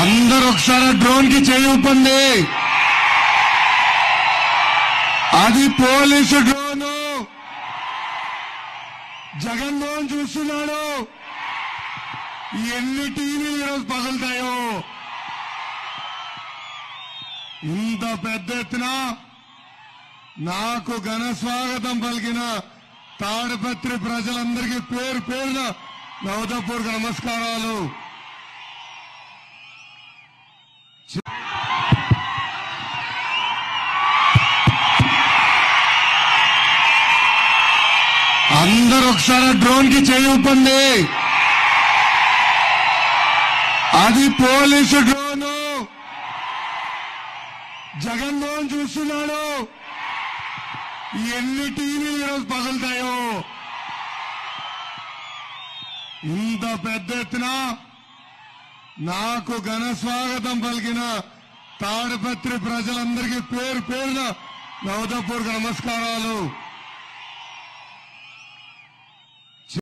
అందరూ ఒకసారి డ్రోన్ కి చేయొప్పండి అది పోలీసు డ్రోను జగన్మోహన్ చూస్తున్నాడు ఎన్ని టీవీలు ఈరోజు పగులుతాయో ఇంత పెద్ద ఎత్తున నాకు ఘన స్వాగతం పలికిన తాడిపత్రి ప్రజలందరికీ పేరు పేరున నవదపూర్వక నమస్కారాలు అందరూ ఒకసారి డ్రోన్ కి చేయొప్పండి అది పోలీసు డ్రోను జగన్మోహన్ చూస్తున్నాడు ఎన్ని టీవీలు ఈరోజు పగులుతాయో ఇంత పెద్ద ఎత్తున నాకు ఘన స్వాగతం పలికిన తాడిపత్రి ప్రజలందరికీ పేరు పేరున నవదపూర్వక నమస్కారాలు